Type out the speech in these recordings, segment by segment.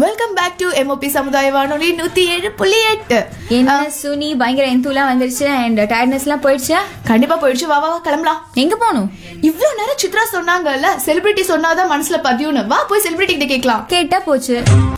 welcome back to MOP சமுதாய வானொலி நூத்தி ஏழு புள்ளி எட்டு என்ன சுனி பயங்கர எந்தூலாம் வந்துருச்சு அண்ட் டயர்ட்னஸ்லாம் போயிடுச்சா கண்டிப்பா போயிடுச்சு வா வா வா, கிளம்பலாம் எங்க போகணும் இவ்ளோ நேரம் சித்ரா சொன்னாங்கல்ல செலிபிரிட்டி சொன்னாதான் மனசுல பதியும்னு வா போய் செலிபிரிட்டி கிட்ட கேட்கலாம் கேட்டா போச்சு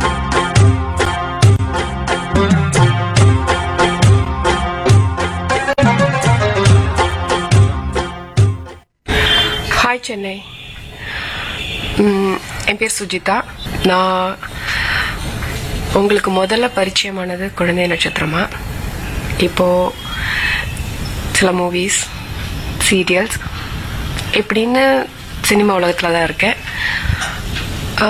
ஹாய் சென்னை ம், என் பேர் சுஜிதா நான் உங்களுக்கு முதல்ல பரிச்சயமானது குழந்தை நட்சத்திரமா இப்போ சில மூவிஸ் சீரியல்ஸ் இப்படின்னு சினிமா உலகத்தில் தான் இருக்கேன் ஆ,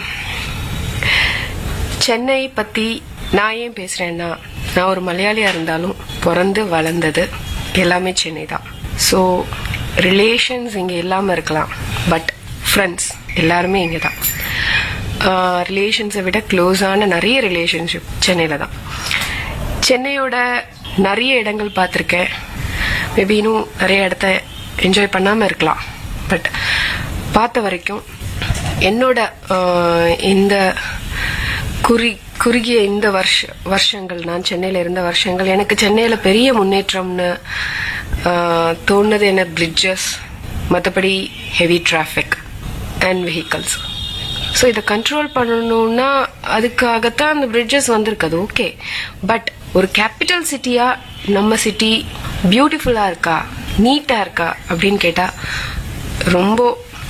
சென்னை பற்றி நான் ஏன் பேசுகிறேன்னா நான் ஒரு மலையாளியாக இருந்தாலும் பிறந்து வளர்ந்தது எல்லாமே சென்னை தான் ஸோ ரிலேஷன்ஸ் இங்கே இல்லாமல் இருக்கலாம் பட் ஃப்ரெண்ட்ஸ் எல்லாருமே இங்கே தான் ரிலேஷன்ஸை விட க்ளோஸான நிறைய ரிலேஷன்ஷிப் சென்னையில் தான் சென்னையோட நிறைய இடங்கள் பார்த்துருக்கேன் மேபி இன்னும் நிறைய இடத்த என்ஜாய் பண்ணாமல் இருக்கலாம் பட் பார்த்த வரைக்கும் என்னோட ஆஹ், இந்த குறி குறுகிய இந்த வருஷ வருஷங்கள் நான் சென்னையில் இருந்த வருஷங்கள் எனக்கு சென்னையில் பெரிய முன்னேற்றம்னு ஆஹ், தோணுது என்ன பிரிட்ஜஸ் மற்றபடி heavy traffic and vehicles so இதை கண்ட்ரோல் பண்ணணும்னா அதுக்காகத்தான் அந்த பிரிட்ஜஸ் வந்திருக்கு அது ஓகே பட் ஒரு கேபிட்டல் சிட்டியா நம்ம சிட்டி பியூட்டிஃபுல்லா இருக்கா நீட்டா இருக்கா அப்படின்னு கேட்டா ரொம்ப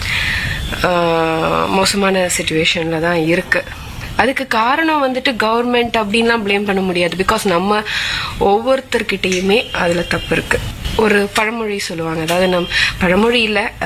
ஆஹ், மோசமான சுச்சுவேஷன்ல தான் இருக்கு அதுக்கு காரணம் வந்துட்டு கவர்மெண்ட் அப்படின்லாம் ப்ளேம் பண்ண முடியாது பிகாஸ் நம்ம ஒவ்வொருத்தர்கிட்டயுமே அதுல தப்பு இருக்கு ஒரு பழமொழி சொல்லுவாங்க அதாவது நம் பழமொழி இல்ல